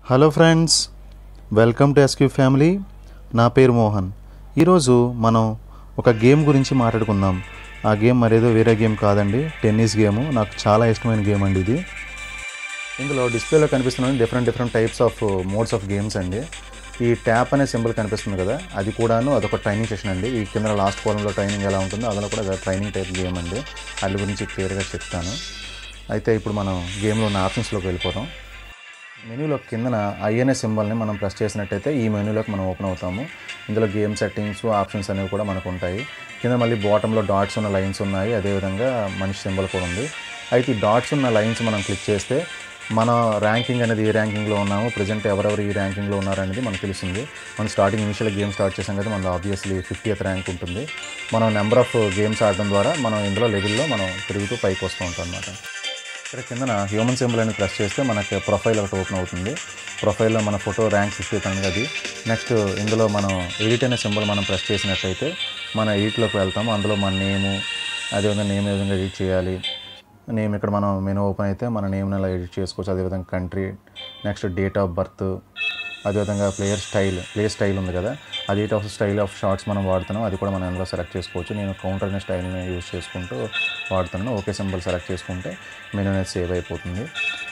hello friends welcome to SQ family నా పేరు మోహన్ ఈరోజు మనం ఒక గేమ్ గురించి మాట్లాడుకుందాం ఆ గేమ్ మరేదో వేరే గేమ్ కాదండి టెన్నిస్ గేమ్ నాకు చాలా ఇష్టమైన గేమ్ అండి ఇది ఇందులో డిస్ప్లేలో కనిపిస్తున్న different different types of modes of games అండి ఈ ట్యాప్ అనే సింబల్ కనిపిస్తుంది కదా అది కూడాను అదొక ట్రైనింగ్ సెషన్ అండి ఈ కింద లాస్ట్ కాలంలో ట్రైనింగ్ ఎలా ఉంటుందో అందులో కూడా ట్రైనింగ్ టైప్ గేమ్ అండి వాటి గురించి క్లియర్గా చెప్తాను అయితే ఇప్పుడు మనం గేమ్లో ఉన్న ఆప్షన్స్లోకి వెళ్ళిపోతాం మెనూలో కిందన ఐఎన్ఏ సింబల్ని మనం ప్రెస్ చేసినట్టయితే ఈ మెనూలోకి మనం ఓపెన్ అవుతాము ఇందులో గేమ్ సెట్టింగ్స్ ఆప్షన్స్ అనేవి కూడా మనకు ఉంటాయి కింద మళ్ళీ బాటంలో డాట్స్ ఉన్న లైన్స్ ఉన్నాయి అదేవిధంగా మనిషి సింబల్ కూడా ఉంది అయితే ఈ డాట్స్ ఉన్న లైన్స్ మనం క్లిక్ చేస్తే మన ర్యాంకింగ్ అనేది ఏ ర్యాంకింగ్లో ఉన్నామో ప్రజెంట్ ఎవరెవరు ఈ ర్యాంకింగ్లో ఉన్నారనేది మనకు తెలుస్తుంది మనం స్టార్టింగ్ ఇనిషియల్ గేమ్ స్టార్ట్ చేసాం కదా మనలో ఆబ్వియస్లీ ఫిఫ్టీయత్ ర్యాంక్ ఉంటుంది మనం నెంబర్ ఆఫ్ గేమ్స్ ఆడడం ద్వారా మనం ఇందులో లెవెల్లో మనం పెరుగుతూ పైకి వస్తూ ఉంటాం అనమాట ఇక్కడ కిందన హ్యూమన్ సింబల్ అని ప్రెస్ చేస్తే మనకి ప్రొఫైల్ ఒకటి ఓపెన్ అవుతుంది ప్రొఫైల్లో మన ఫోటో ర్యాంక్ ఫిఫ్టీ అనేది అది నెక్స్ట్ ఇందులో మనం ఎడిట్ అనే సింబల్ మనం ప్రెస్ చేసినట్లయితే మన ఎడిట్లోకి వెళ్తాము అందులో మన నేము అదేవిధంగా నేమ్ ఏ విధంగా ఎడిట్ చేయాలి నేమ్ ఇక్కడ మనం మెనూ ఓపెన్ అయితే మన నేమ్ని అలా ఎడిట్ చేసుకోవచ్చు అదేవిధంగా country next date of birth అదేవిధంగా ప్లేయర్ స్టైల్ ప్లేయర్ స్టైల్ ఉంది కదా ఆ date of style of shots మనం వాడుతున్నాం అది కూడా మనం అందులో సెలెక్ట్ చేసుకోవచ్చు నేను కౌంటర్ అనే స్టైల్ని యూస్ చేసుకుంటూ వాడుతున్నాను ఓకే సింబల్ సెలెక్ట్ చేసుకుంటే మెనూ అనేది సేవ్ అయిపోతుంది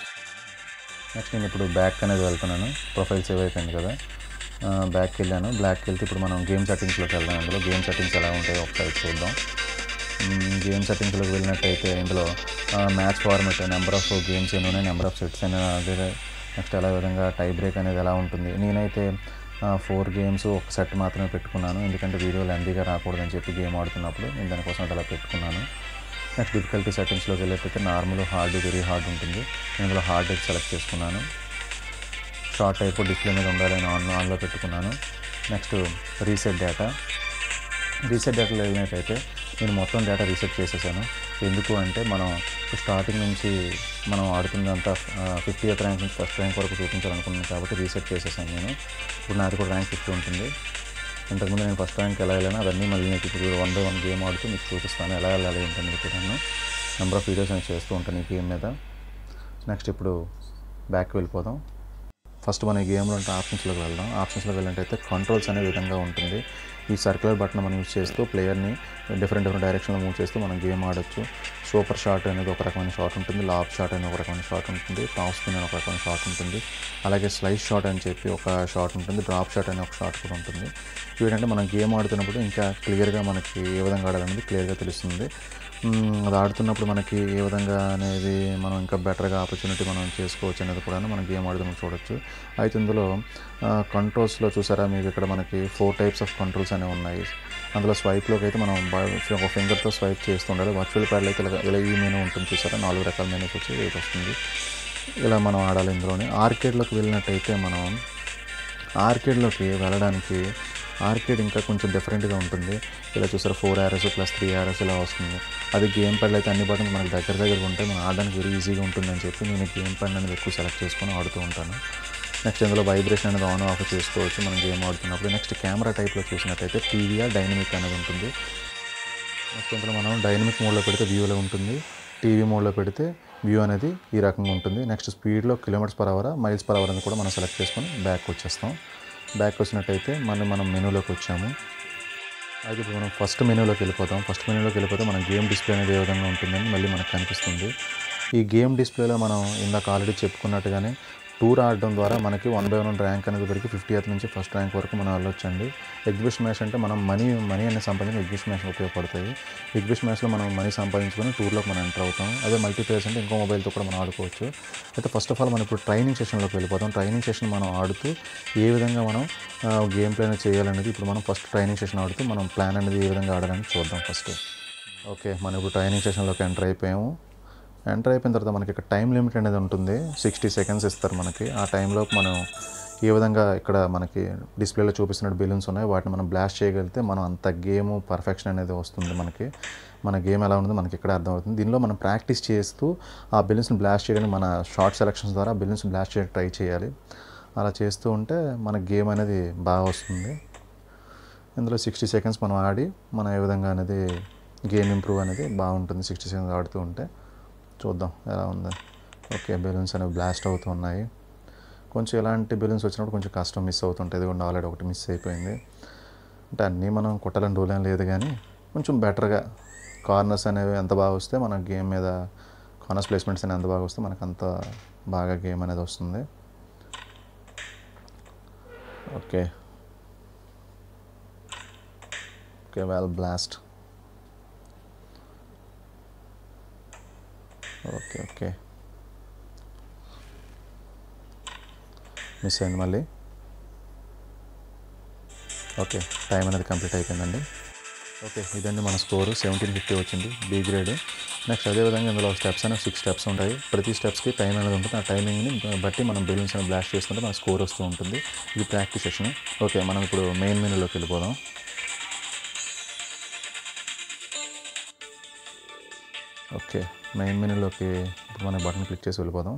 నెక్స్ట్ నేను ఇప్పుడు బ్యాక్ అనేది వెళ్తున్నాను ప్రొఫైల్ సేవ్ అయిపోయింది కదా బ్యాక్కి వెళ్ళాను బ్లాక్కి వెళ్తే ఇప్పుడు మనం గేమ్ సెట్టింగ్స్లోకి వెళ్దాం అందులో గేమ్ సెట్టింగ్స్ ఎలా ఉంటాయో ఒకసారి చూద్దాం గేమ్ సెట్టింగ్స్లోకి వెళ్ళినట్టయితే ఇందులో match format number of games ఎన్ని ఉన్నాయి నెంబర్ ఆఫ్ సెట్స్ ఎన్ని అదే నెక్స్ట్ అలా విధంగా టై బ్రేక్ అనేది ఎలా ఉంటుంది నేనైతే ఫోర్ గేమ్స్ ఒక సెట్ మాత్రమే పెట్టుకున్నాను ఎందుకంటే వీడియో లెందీగా రాకూడదని చెప్పి గేమ్ ఆడుతున్నప్పుడు నేను దానికోసం అది అలా పెట్టుకున్నాను నెక్స్ట్ డిఫికల్టీ సెట్టింగ్స్లోకి వెళ్ళేటైతే నార్మల్ హార్డ్ వెరీ హార్డ్ ఉంటుంది నేను ఇందులో హార్డ్ సెలెక్ట్ చేసుకున్నాను షార్ట్ టైప్ డిస్ప్లే మీద ఉండాలని ఆన్ ఆన్లో పెట్టుకున్నాను నెక్స్ట్ రీసెట్ డేటా రీసెట్ డేటాలో వెళ్ళినట్టయితే నేను మొత్తం డేటా రీసెట్ చేసేసాను ఎందుకు అంటే మనం స్టార్టింగ్ నుంచి మనం ఆడుతున్నంత ఫిఫ్టీ ఎయిత్ ర్యాంక్ నుంచి ఫస్ట్ ర్యాంక్ వరకు చూపించాలనుకున్నాను కాబట్టి రీసెట్ చేసేసాను నేను ఇప్పుడు నాది కూడా ర్యాంక్ ఫిఫ్టీ ఉంటుంది ఇంతకుముందు నేను ఫస్ట్ ర్యాంక్ ఎలా వెళ్ళాను అవన్నీ మళ్ళీ నీకు ఇప్పుడు వన్ బై వన్ గేమ్ ఆడుతూ మీకు చూపిస్తాను ఎలా వెళ్ళాలి ఏంటనేది కూడా నెంబర్ ఆఫ్ వీడియోస్ నేను చేస్తూ ఉంటాను ఈ గేమ్ మీద నెక్స్ట్ ఇప్పుడు బ్యాక్ వెళ్ళిపోదాం ఫస్ట్ మన ఈ గేమ్లో ఉంటే ఆప్షన్స్లోకి వెళ్దాం ఆప్షన్స్లోకి వెళ్ళినట్టయితే కంట్రోల్స్ అనే విధంగా ఉంటుంది ఈ సర్క్యులర్ బటన్ మనం యూజ్ చేస్తూ ప్లేయర్ని డిఫరెంట్ డిఫరెంట్ డైరెక్షన్లో మూవ్ చేస్తూ మనం గేమ్ ఆడొచ్చు సూపర్ షాట్ అనేది ఒక రకమైన షాట్ ఉంటుంది లాబ్ షాట్ అనేది ఒక రకమైన షాట్ ఉంటుంది టాప్ స్పిన్ అని ఒక రకమైన షాట్ ఉంటుంది అలాగే స్లైస్ షాట్ అని చెప్పి ఒక షాట్ ఉంటుంది డ్రాప్ షాట్ అనే ఒక షాట్ కూడా ఉంటుంది వీటంటే మనం గేమ్ ఆడుతున్నప్పుడు ఇంకా క్లియర్గా మనకి ఏ విధంగా ఆడాలనేది క్లియర్గా తెలుస్తుంది అది ఆడుతున్నప్పుడు మనకి ఏ విధంగా అనేది మనం ఇంకా బెటర్గా ఆపర్చునిటీ మనం చేసుకోవచ్చు అనేది కూడా మనం గేమ్ ఆడుతున్నప్పుడు చూడొచ్చు అయితే ఇందులో కంట్రోల్స్లో చూసారా మీకు ఇక్కడ మనకి ఫోర్ టైప్స్ ఆఫ్ కంట్రోల్స్ అనేవి ఉన్నాయి అందులో స్వైప్లోకి అయితే మనం ఒక ఫింగర్తో స్వైప్ చేస్తూ ఉండాలి వర్చువల్ ప్యాడ్లో అయితే ఇలా ఇలా ఈ మెనూ ఉంటుంది చూసారా నాలుగు రకాల మెనూస్ వచ్చి ఇది వస్తుంది ఇలా మనం ఆడాలి ఇందులోనే ఆర్కేడ్లోకి వెళ్ళినట్టయితే మనం ఆర్కేడ్లోకి వెళ్ళడానికి ఆర్కేడ్ ఇంకా కొంచెం డిఫరెంట్గా ఉంటుంది ఇలా చూసారు four RS plus three RS ఇలా వస్తుంది అది గేమ్ ప్యాడ్లో అయితే అన్ని బటన్స్ మనకి దగ్గర దగ్గర ఉంటాయి మనం ఆడడానికి వెరీ ఈజీగా ఉంటుందని చెప్పి నేను గేమ్ ప్యాడ్ అనేది ఎక్కువ సెలెక్ట్ చేసుకొని ఆడుతూ ఉంటాను నెక్స్ట్ ఇందులో వైబ్రేషన్ అనేది ఆన్ ఆఫ్ చేసుకోవచ్చు మనం గేమ్ ఆడుతున్నప్పుడు నెక్స్ట్ కెమెరా టైప్లో చూసినట్టయితే టీవీఆర్ డైనమిక్ అనేది ఉంటుంది నెక్స్ట్ ఇందులో మనం డైనమిక్ మోడ్లో పెడితే వ్యూలో ఉంటుంది టీవీ మోడ్లో పెడితే వ్యూ అనేది ఈ రకంగా ఉంటుంది నెక్స్ట్ స్పీడ్లో kilometres per hour miles per hour అని కూడా మనం సెలెక్ట్ చేసుకొని బ్యాక్ వచ్చేస్తాం బ్యాక్ వచ్చినట్టయితే మళ్ళీ మనం మెనూలోకి వచ్చాము అయితే ఇప్పుడు మనం ఫస్ట్ మెనూలోకి వెళ్ళిపోతాం ఫస్ట్ మెనూలోకి వెళ్ళిపోతే మన గేమ్ డిస్ప్లే అనేది ఏ విధంగా ఉంటుందని మళ్ళీ మనకు కనిపిస్తుంది ఈ గేమ్ డిస్ప్లేలో మనం ఇందాక ఆల్రెడీ చెప్పుకున్నట్టుగానే టూర్ ఆడడం ద్వారా మనకి వన్ బై వన్ ర్యాంక్ అనేది పెరిగి ఫిఫ్టీ ఎయిత్ నుంచి ఫస్ట్ ర్యాంక్ వరకు మనం వెళ్ళొచ్చండి ఎగ్జిబిషన్ మ్యాచ్ అంటే మనం మనీ మనీ అనే సంపాదించి ఎగ్జిబిషన్ మ్యాచ్ ఉపయోగపడతాయి ఎగ్జిబిషన్ మ్యాచ్లో మనం మనీ సంపాదించుకొని టూర్లోకి మనం ఎంటర్ అవుతాం అదే మల్టీప్లేయర్స్ అంటే ఇంకో మొబైల్తో కూడా మనం ఆడుకోవచ్చు అయితే ఫస్ట్ ఆఫ్ ఆల్ మనం ఇప్పుడు ట్రైనింగ్ సెషన్లోకి వెళ్ళిపోతాం ట్రైనింగ్ సెషన్ మనం ఆడుతూ ఏ విధంగా మనం గేమ్ ప్లే అనేది చేయాలనేది ఇప్పుడు మనం ఫస్ట్ ట్రైనింగ్ సెషన్ ఆడుతూ మనం ప్లాన్ అనేది ఏ విధంగా ఆడాలని చూద్దాం ఫస్ట్ ఓకే మనం ఇప్పుడు ట్రైనింగ్ సెషన్లోకి ఎంటర్ అయిపోయాము ఎంటర్ అయిపోయిన తర్వాత మనకి ఇక్కడ టైం లిమిట్ అనేది ఉంటుంది సిక్స్టీ సెకండ్స్ ఇస్తారు మనకి ఆ టైంలో మనం ఏ విధంగా ఇక్కడ మనకి డిస్ప్లేలో చూపిస్తున్నట్టు బెలూన్స్ ఉన్నాయి వాటిని మనం బ్లాస్ట్ చేయగలిగితే మనం అంత గేమ్ పర్ఫెక్షన్ అనేది వస్తుంది మనకి మన గేమ్ ఎలా ఉందో మనకి ఇక్కడ అర్థమవుతుంది దీనిలో మనం ప్రాక్టీస్ చేస్తూ ఆ బెలూన్స్ని బ్లాస్ట్ చేయడానికి మన షార్ట్ సెలక్షన్స్ ద్వారా బెలూన్స్ బ్లాస్ట్ చేయడానికి ట్రై చేయాలి అలా చేస్తూ ఉంటే మన గేమ్ అనేది బాగా వస్తుంది ఇందులో సిక్స్టీ సెకండ్స్ మనం ఆడి మనం ఏ విధంగా అనేది గేమ్ ఇంప్రూవ్ అనేది బాగుంటుంది సిక్స్టీ సెకండ్స్ ఆడుతూ ఉంటే చూద్దాం ఎలా ఉంది ఓకే బెలూన్స్ అనేవి బ్లాస్ట్ అవుతూ ఉన్నాయి కొంచెం ఇలాంటి బెలూన్స్ వచ్చినప్పుడు కొంచెం కష్టం మిస్ అవుతుంటుంది ఇదిగోండి ఆల్రెడీ ఒకటి మిస్ అయిపోయింది అంటే అన్నీ మనం కుట్టాలని రూల్ ఏం లేదు కానీ కొంచెం బెటర్గా కార్నర్స్ అనేవి ఎంత బాగా వస్తే మన గేమ్ మీద కార్నర్స్ ప్లేస్మెంట్స్ అనేవి ఎంత బాగా వస్తే మనకు అంత బాగా గేమ్ అనేది వస్తుంది okay okay well blast okay okay miss అయింది మళ్ళీ ఓకే టైం అనేది కంప్లీట్ అయిపోయిందండి ఓకే ఇదండి మన స్కోరు సెవెంటీన్ ఫిఫ్టీ వచ్చింది బీ గ్రేడ్ నెక్స్ట్ అదేవిధంగా ఇందులో స్టెప్స్ అనేవి సిక్స్ స్టెప్స్ ఉంటాయి ప్రతి స్టెప్స్కి టైం అనేది ఉంటుంది ఆ టైమింగ్ని బట్టి మనం బెలూన్స్ అనేది బ్లాస్ట్ చేసుకుంటే మన స్కోర్ వస్తూ ఉంటుంది ఇది ప్రాక్టీస్ సెషన్ ఓకే మనం ఇప్పుడు మెయిన్ మెనూలోకి వెళ్ళిపోదాం ఓకే మెయిన్ మెనూలోకి ఇప్పుడు మనం బటన్ క్లిక్ చేసి వెళ్ళిపోదాం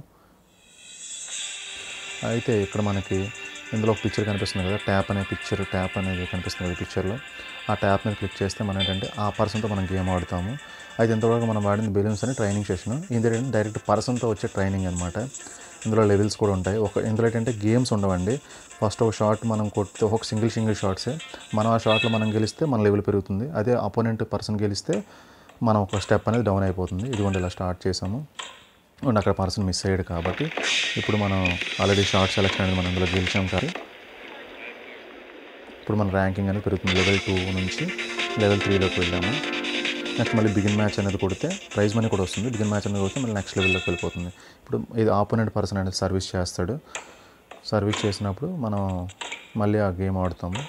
అయితే ఇక్కడ మనకి ఇందులో ఒక పిక్చర్ కనిపిస్తుంది కదా ట్యాప్ అనే పిక్చర్ ట్యాప్ అనేది కనిపిస్తుంది కదా పిక్చర్లో ఆ ట్యాప్ మీద క్లిక్ చేస్తే మనం ఏంటంటే ఆ పర్సన్తో మనం గేమ్ ఆడుతాము అయితే ఇంతవరకు మనం వాడిన బెలూన్స్ అని ట్రైనింగ్ సెషన్ ఇది ఏంటంటే డైరెక్ట్ పర్సన్తో వచ్చే ట్రైనింగ్ అనమాట ఇందులో లెవెల్స్ కూడా ఉంటాయి ఒక ఇందులో ఏంటంటే గేమ్స్ ఉండవండి ఫస్ట్ ఒక షాట్ మనం కొడితే ఒక సింగిల్ సింగిల్ షాట్సే మనం ఆ షాట్లో మనం గెలిస్తే మన లెవెల్ పెరుగుతుంది అదే అపోనెంట్ పర్సన్ గెలిస్తే మనం ఒక స్టెప్ అనేది డౌన్ అయిపోతుంది ఇదిగోండి ఇలా స్టార్ట్ చేసాము అండ్ అక్కడ పర్సన్ మిస్ అయ్యాడు కాబట్టి ఇప్పుడు మనం ఆల్రెడీ షార్ట్ సెలెక్షన్ అనేది మనం ఇందులో గెలిచాం కాబట్టి ఇప్పుడు మన ర్యాంకింగ్ అనేది పెరుగుతుంది లెవెల్ టూ నుంచి లెవెల్ త్రీలోకి వెళ్ళాము నెక్స్ట్ మళ్ళీ బిగిన్ మ్యాచ్ అనేది కొడితే ప్రైజ్ మనీ కూడా వస్తుంది బిగిన్ మ్యాచ్ అనేది కొడితే మళ్ళీ నెక్స్ట్ లెవెల్లోకి వెళ్ళిపోతుంది ఇప్పుడు ఇది ఆపోనెంట్ పర్సన్ అనేది సర్వీస్ చేస్తాడు సర్వీస్ చేసినప్పుడు మనం మళ్ళీ ఆ గేమ్ ఆడుతాము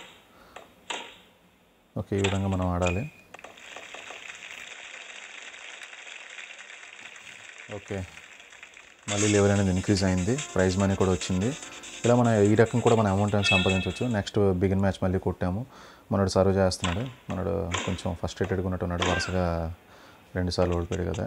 ఓకే ఈ విధంగా మనం ఆడాలి ఓకే మళ్ళీ లెవెల్ అనేది ఇంక్రీజ్ అయింది ప్రైజ్ మనీ కూడా వచ్చింది ఇలా మన ఈ రకం కూడా మన అమౌంట్ అనేది సంపాదించవచ్చు నెక్స్ట్ బిగిన్ మ్యాచ్ మళ్ళీ కొట్టాము మనోడు సర్వ్ చేస్తున్నాడు మనోడు కొంచెం ఫస్ట్రేటెడ్గా ఉన్నట్టు ఉన్నాడు వరుసగా రెండుసార్లు ఓడిపోయాడు కదా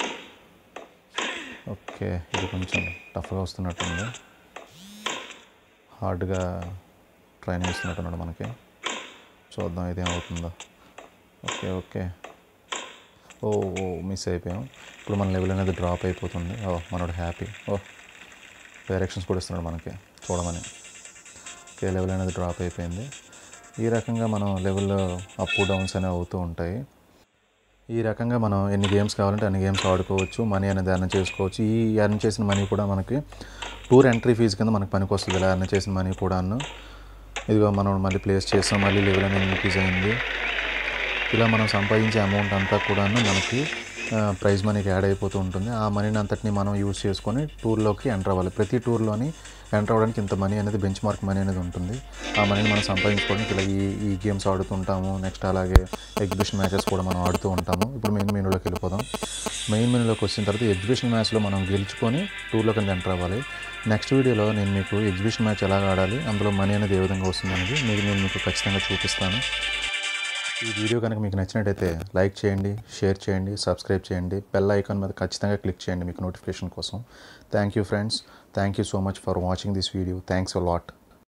ఓకే ఇది కొంచెం టఫ్గా వస్తున్నట్టుంది హార్డ్గా ట్రైనింగ్ ఇస్తున్నట్టున్నాడు మనకి చూద్దాం ఇదేం అవుతుందో ఓకే ఓకే ఓ ఓ మిస్ అయిపోయాం ఇప్పుడు మన లెవెల్ అనేది డ్రాప్ అయిపోతుంది ఓ మనోడు హ్యాపీ ఓ డైరెక్షన్స్ కూడా ఇస్తున్నాడు మనకి చూడమని ఓకే లెవెల్ అనేది డ్రాప్ అయిపోయింది ఈ రకంగా మనం లెవెల్ అప్ డౌన్స్ అనేవి అవుతూ ఉంటాయి ఈ రకంగా మనం ఎన్ని గేమ్స్ కావాలంటే అన్ని గేమ్స్ ఆడుకోవచ్చు మనీ అనేది ఎర్న్ చేసుకోవచ్చు ఈ ఎర్న్ చేసిన మనీ కూడా మనకి టూర్ ఎంట్రీ ఫీజు కింద మనకి పనికి వస్తుంది ఇలా ఎర్న్ చేసిన మనీ కూడాను ఇదిగో మనం మళ్ళీ ప్లేస్ చేస్తాం మళ్ళీ లెవెల్ అనేది ఇంక్రీజ్ అయింది ఇలా మనం సంపాదించే అమౌంట్ అంతా కూడాను మనకి ప్రైజ్ మనీకి యాడ్ అయిపోతూ ఉంటుంది ఆ మనీని అంతటిని మనం యూజ్ చేసుకొని టూర్లోకి ఎంటర్ అవ్వాలి ప్రతి టూర్లోని ఎంటర్ అవ్వడానికి ఇంత మనీ అనేది బెంచ్ మార్క్ మనీ అనేది ఉంటుంది ఆ మనీని మనం సంపాదించుకోవడానికి ఇలా ఈ ఈ గేమ్స్ ఆడుతుంటాము నెక్స్ట్ అలాగే ఎగ్జిబిషన్ మ్యాచెస్ కూడా మనం ఆడుతూ ఉంటాము ఇప్పుడు మెయిన్ మెనూలోకి వెళ్ళిపోదాం మెయిన్ మెనూలోకి వచ్చిన తర్వాత ఎగ్జిబిషన్ మ్యాచ్లో మనం గెలుచుకొని టూర్లో కింద ఎంటర్ అవ్వాలి నెక్స్ట్ వీడియోలో నేను మీకు ఎగ్జిబిషన్ మ్యాచ్ ఎలా ఆడాలి అందులో మనీ అనేది ఏ విధంగా వస్తుంది అనేది మీకు నేను మీకు ఖచ్చితంగా చూపిస్తాను ఈ వీడియో కనుక మీకు నచ్చినట్టయితే లైక్ చేయండి షేర్ చేయండి సబ్స్క్రైబ్ చేయండి బెల్ ఐకాన్ మీద ఖచ్చితంగా క్లిక్ చేయండి మీకు నోటిఫికేషన్ కోసం thank you friends thank you so much for watching this video thanks a lot